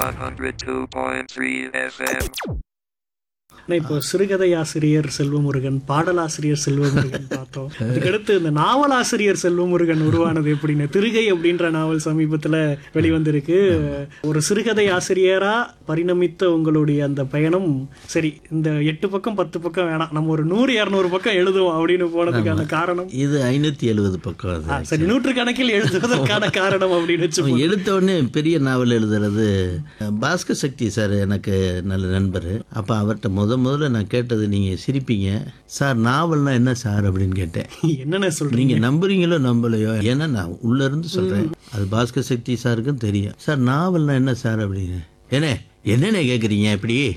102.3 FM. ஆனா இப்போ சிறுகதை ஆசிரியர் செல்வமுருகன் பாடலாசிரியர் செல்வமுருகன் பார்த்தோம் அதுக்கடுத்து இந்த நாவலாசிரியர் செல்வமுருகன் உருவானது எப்படின்னு திருகை அப்படின்ற நாவல் சமீபத்துல வெளிவந்திருக்கு ஒரு சிறுகதை ஆசிரியரா பரிணமித்த உங்களுடைய அந்த பயணம் சரி இந்த எட்டு பக்கம் பத்து பக்கம் வேணாம் நம்ம ஒரு நூறு இரநூறு பக்கம் எழுதுவோம் அப்படின்னு போனதுக்கான காரணம் இது ஐநூற்றி எழுபது பக்கம் அது ஆ, சரி நூற்றுக்கணக்கில் எழுதுவதற்கான காரணம் அப்படின்னு வச்சு எடுத்த உடனே பெரிய நாவல் எழுதுறது பாஸ்கர் சக்தி சார் எனக்கு நல்ல நண்பர் அப்போ அவர்கிட்ட முத முதல்ல நான் கேட்டது நீங்கள் சிரிப்பீங்க சார் நாவல்னா என்ன சார் அப்படின்னு கேட்டேன் என்னென்ன சொல்றீங்க நீங்கள் நம்புறீங்களோ நம்பலையோ ஏன்னா நான் உள்ள இருந்து சொல்கிறேன் அது பாஸ்கர் சக்தி சாருக்கும் தெரியும் சார் நாவல்னா என்ன சார் அப்படின்னு ஏனே என்னென்ன கேட்குறீங்க இப்படி